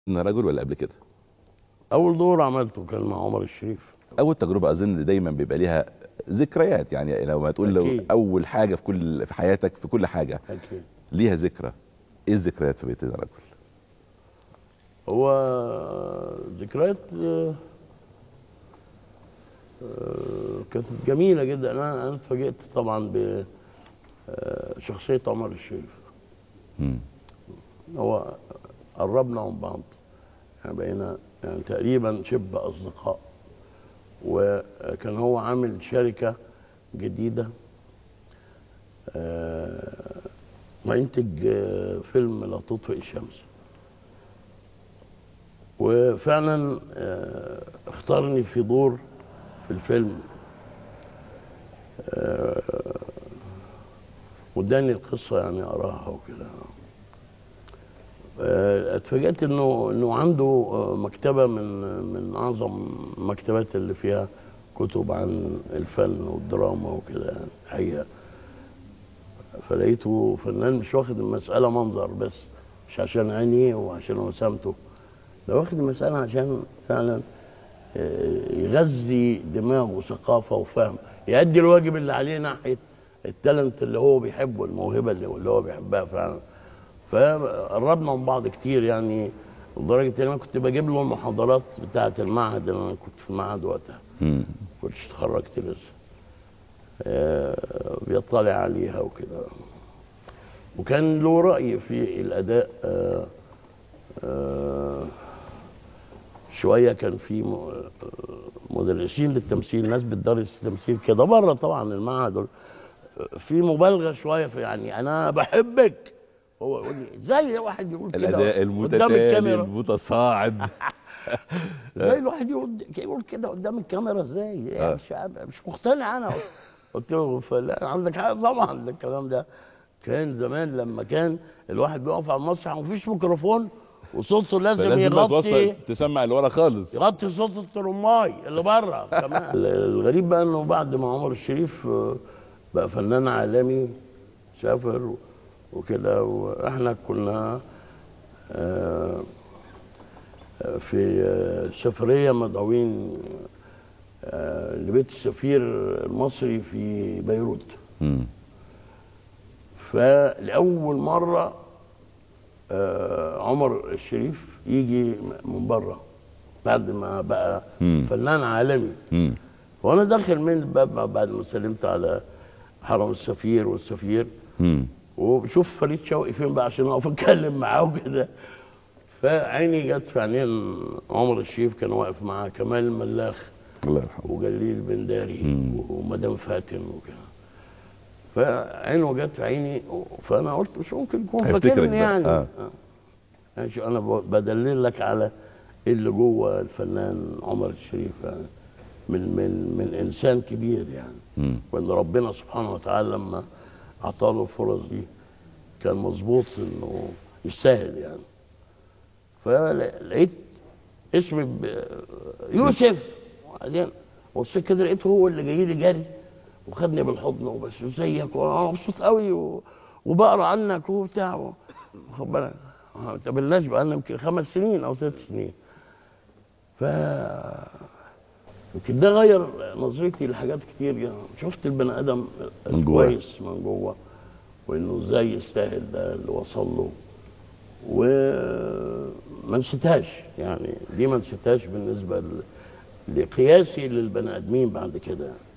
رجل ولا قبل كده اول دور عملته كان مع عمر الشريف اول تجربه اظن دايما بيبقى ليها ذكريات يعني لو ما تقول لو أكيد. اول حاجه في كل في حياتك في كل حاجه اكيد ليها ذكرى ايه الذكريات في بيتنا رجل هو ذكريات آه، آه، كانت جميله جدا انا انا اتفاجئت طبعا بشخصيه عمر الشريف مم. هو قربنا من بعض يعني بقينا يعني تقريبا شبه اصدقاء وكان هو عامل شركه جديده آه، وينتج آه، فيلم لا تطفئ الشمس وفعلا آه، اختارني في دور في الفيلم آه، واداني القصه يعني اراها وكده آه، اتفاجأت انه انه عنده آه، مكتبه من من اعظم المكتبات اللي فيها كتب عن الفن والدراما وكده يعني الحقيقه فلقيته فنان مش واخد المساله منظر بس مش عشان عينيه وعشان وسامته ده واخد المساله عشان فعلا آه، يغذي دماغه وثقافه وفهم يؤدي الواجب اللي عليه ناحيه التالنت اللي هو بيحبه الموهبه اللي اللي هو بيحبها فعلا فقربنا من بعض كتير يعني لدرجه ان انا كنت بجيب له المحاضرات بتاعه المعهد اللي انا كنت في المعهد وقتها مم. كنتش اتخرجت لسه آه، بيطلع عليها وكده وكان له رأي في الأداء آه، آه، شوية كان في م- آه، مدرسين للتمثيل ناس بتدرس التمثيل كده بره طبعا المعهد في مبالغة شوية في يعني أنا بحبك هو يقول لي ازاي واحد يقول كده الاداء قدام المتتالي الكاميرا المتصاعد ازاي الواحد يقول يقول كده قدام الكاميرا ازاي يعني مش مش مقتنع انا قلت له فلا عندك حق طبعا ده الكلام ده كان زمان لما كان الواحد بيقف على المسرح ومفيش ميكروفون وصوته لازم فلازم بقى توصل يغطي تسمع اللي ورا خالص يغطي صوت الترماي اللي بره كمان الغريب بقى انه بعد ما عمر الشريف آه، بقى فنان عالمي سافر وكده واحنا كنا آه، آه، في آه، سفريه مدعوين آه، لبيت السفير المصري في بيروت مم. فلأول مرة آه، عمر الشريف يجي من بره بعد ما بقى مم. فنان عالمي مم. وانا داخل من الباب بعد ما سلمت على حرم السفير والسفير مم. وبشوف فريد شوقي فين بقى عشان اقف اتكلم معاه وكده فعيني جت في عينين عمر الشريف كان واقف معاه كمال الملاخ الله يرحمه وجليل بنداري ومدام فاتن وكده فعينه جت في عيني فانا قلت مش ممكن يكون هيفتكرك فاكرني بقى، يعني آه. آه. يعني شو انا ب- بدلل لك على اللي جوه الفنان عمر الشريف يعني من من من انسان كبير يعني مم. وان ربنا سبحانه وتعالى لما اعطاله الفرص دي كان مظبوط انه يستاهل يعني فلقيت اسمي ب- يوسف وبعدين بصيت كده لقيته هو اللي جاي لي جري وخدني بالحضن وبس ازيك وانا مبسوط قوي و... وبقرا عنك وبتاع و... واخد بالك ما تقابلناش بقى لنا يمكن خمس سنين او ست سنين ف يمكن ده غير نظرتي لحاجات كتير يعني شفت البني ادم من جواه. كويس من جوه وانه ازاي يستاهل ده اللي وصل له وما نسيتهاش يعني دي ما نسيتهاش بالنسبه ل- لقياسي للبني ادمين بعد كده